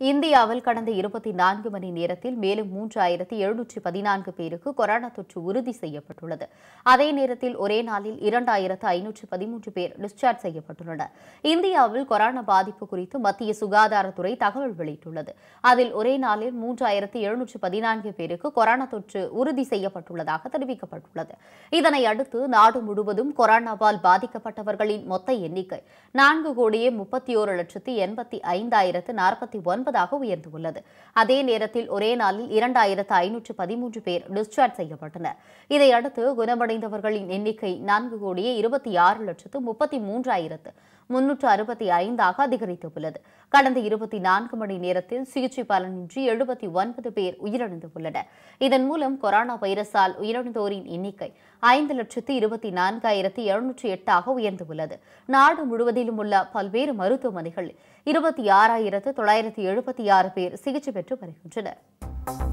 இந்தியாவில் கடந்த இருபத்தி நான்கு மணி நேரத்தில் மேலும் மூன்றாயிரத்தி எழுநூற்றி பதினான்கு பேருக்கு கொரோனா தொற்று உறுதி செய்யப்பட்டுள்ளது அதே நேரத்தில் ஒரே நாளில் இரண்டாயிரத்து ஐநூற்று பதிமூன்று பேர் டிஸ்சார்ஜ் செய்யப்பட்டுள்ளனர் இந்தியாவில் கொரோனா பாதிப்பு குறித்து மத்திய சுகாதாரத்துறை தகவல் வெளியிட்டுள்ளது அதில் ஒரே நாளில் மூன்றாயிரத்து எழுநூற்று பதினான்கு பேருக்கு கொரோனா தொற்று உறுதி செய்யப்பட்டுள்ளதாக தெரிவிக்கப்பட்டுள்ளது இதனை அடுத்து நாடு முழுவதும் கொரோனாவால் பாதிக்கப்பட்டவர்களின் மொத்த எண்ணிக்கை நான்கு கோடியே முப்பத்தி ஓரு லட்சத்து எண்பத்தி ஐந்தாயிரத்து நாற்பத்தி ஒன்பதாக உயர்ந்துள்ளது அதே நேரத்தில் ஒரே நாளில் இரண்டாயிரத்து ஐநூற்று பதிமூன்று பேர் டிஸ்சார்ஜ் செய்யப்பட்டனர் இதையடுத்து குணமடைந்தவர்களின் எண்ணிக்கை நான்கு கோடியே இருபத்தி ஆறு லட்சத்து முப்பத்தி மூன்றாயிரத்து முன்னூற்று அறுபத்தி ஐந்தாக அதிகரித்துள்ளது கடந்த இருபத்தி நான்கு மணி நேரத்தில் சிகிச்சை பலனின்றி எழுபத்தி ஒன்பது பேர் உயிரிழந்துள்ளனர் இதன் மூலம் கொரோனா வைரஸால் உயிரிழந்தோரின் எண்ணிக்கை ஐந்து லட்சத்து இருபத்தி நான்காயிரத்து எழுநூற்றி எட்டாக உயர்ந்துள்ளது நாடு முழுவதிலும் உள்ள பல்வேறு மருத்துவமனைகளில் இருபத்தி ஆறாயிரத்து தொள்ளாயிரத்து எழுபத்தி ஆறு பேர் சிகிச்சை பெற்று வருகின்றனர்